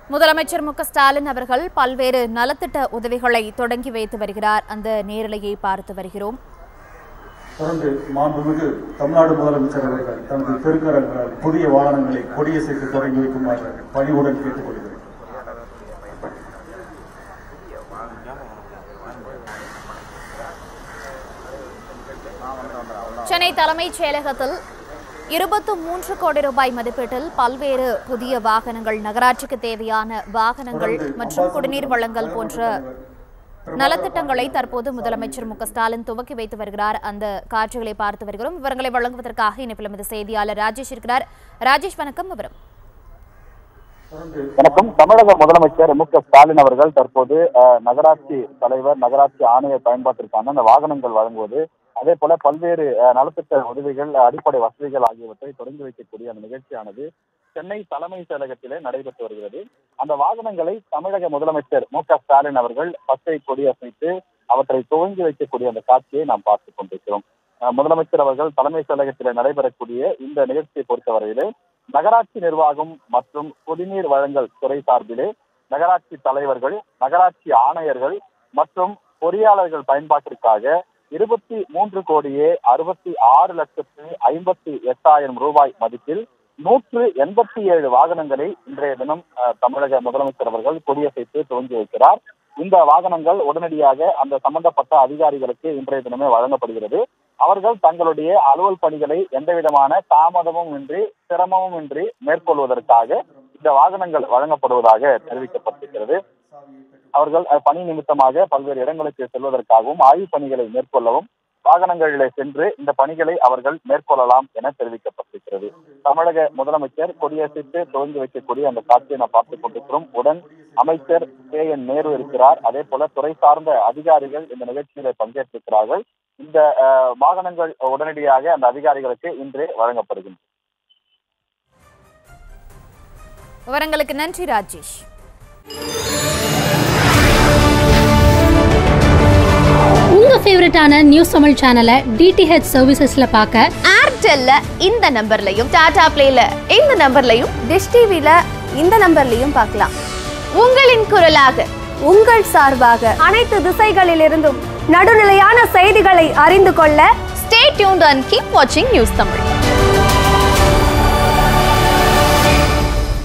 முதலமைச்சர் மு க ஸ்டாலின் அவர்கள் பல்வேறு நலத்திட்ட உதவிகளை தொடங்கி வைத்து வருகிறார் அந்த நேரலையை பார்த்து வருகிறோம் தொடர்ந்து மாண்புமிகு தமிழ்நாடு முதலமைச்சர் அவர்கள் தனது பெருங்கரங்களால் புதிய வாகனங்களை கொடியசைத்து தொடங்கி வைக்குமாறு பணிவுடன் கேட்டுக்கொள்கிறேன் சென்னை தலைமைச் செயலகத்தில் இருபத்து மூன்று கோடி ரூபாய் மதிப்பீட்டில் பல்வேறு புதிய வாகனங்கள் நகராட்சிக்கு தேவையான வாகனங்கள் மற்றும் குடிநீர் வழங்கல் போன்ற நலத்திட்டங்களை தற்போது முதலமைச்சர் மு க ஸ்டாலின் துவக்கி வைத்து வருகிறார் அந்த காட்சிகளை பார்த்து வருகிறோம் விவரங்களை வழங்குவதற்காக இணைப்பில் நமது செய்தியாளர் ராஜேஷ் இருக்கிறார் ராஜேஷ் வணக்கம் விவரம் தொடர்ந்து வணக்கம் தமிழக முதலமைச்சர் மு க ஸ்டாலின் அவர்கள் தற்போது அஹ், நகராட்சி தலைவர் நகராட்சி ஆணையர் பயன்பாட்டிற்கான அந்த வாகனங்கள் வழங்குவது அதே போல பல்வேறு அஹ், நலத்திட்ட உதவிகள் அடிப்படை வசதிகள் ஆகியவற்றை தொடங்கி வைக்கக்கூடிய அந்த நிகழ்ச்சியானது சென்னை தலைமை செயலகத்திலே நடைபெற்று வருகிறது அந்த வாகனங்களை தமிழக முதலமைச்சர் மு க ஸ்டாலின் அவர்கள் பச்சை கொடியசைத்து அவற்றை துவங்கி வைக்கக்கூடிய அந்த காட்சியை நாம் பார்த்துக் கொண்டிருக்கிறோம் அஹ், முதலமைச்சர் அவர்கள் தலைமை செயலகத்திலே நடைபெறக்கூடிய இந்த நிகழ்ச்சியை பொறுத்தவரையிலே நகராட்சி நிர்வாகம் மற்றும் குடிநீர் வழங்கல் துறை சார்பிலே நகராட்சி தலைவர்கள் நகராட்சி ஆணையர்கள் மற்றும் பொறியாளர்கள் பயன்பாட்டிற்காக இருபத்தி மூன்று கோடியே அறுபத்தி ஆறு லட்சத்து ஐம்பத்தி எட்டாயிரம் ரூபாய் மதிப்பில் நூற்று எண்பத்தி ஏழு வாகனங்களை இன்றைய தினம் அஹ், தமிழக முதலமைச்சர் அவர்கள் கொடியசைத்து துவங்கி வைக்கிறார் இந்த வாகனங்கள் உடனடியாக அந்த சம்பந்தப்பட்ட அதிகாரிகளுக்கு இன்றைய தினமே வழங்கப்படுகிறது அவர்கள் தங்களுடைய அலுவல் பணிகளை எந்த விதமான தாமதமும் இன்றி சிரமமும் இன்றி மேற்கொள்வதற்காக இந்த வாகனங்கள் வழங்கப்படுவதாக தெரிவிக்கப்பட்டிருக்கிறது அவர்கள் அஹ், பணி நிமித்தமாக பல்வேறு இடங்களுக்கு செல்வதற்காகவும் ஆய்வுப் பணிகளை மேற்கொள்ளவும் வாகனங்களிலே சென்று இந்த பணிகளை அவர்கள் மேற்கொள்ளலாம் என தெரிவிக்கப்பட்டிருக்கிறது தமிழக முதலமைச்சர் கொடியசைத்து துவங்கி வைக்கக்கூடிய அந்த காட்சியை நாம் பார்த்துக் கொண்டிருக்கிறோம் உடன் அமைச்சர் கே என் நேரு இருக்கிறார் அதே போல துறை சார்ந்த அதிகாரிகள் இந்த நிகழ்ச்சியில பங்கேற்றிருக்கிறார்கள் இந்த அஹ், வாகனங்கள் உடனடியாக அந்த அதிகாரிகளுக்கு இன்றே வழங்கப்படுகின்றன விவரங்களுக்கு நன்றி ராஜேஷ் உங்க ஃபேவரட்டான நியூஸ் தமிழ் சேனலை டிடிஹெச் சர்வீசஸ்ல பார்க்க ஏர்டெல்ல இந்த நம்பர்லையும் டாடா பிளேல இந்த நம்பர்லையும் டிஷ் டிவில இந்த நம்பர்லையும் பார்க்கலாம் உங்களின் குரலாக உங்கள் சார்பாக அனைத்து திசைகளிலிருந்தும் நடுநிலையான செய்திகளை அறிந்து கொள்ள ஸ்டே டியூன்ட் அண்ட் கீப் வாட்சிங் நியூஸ் தமிழ்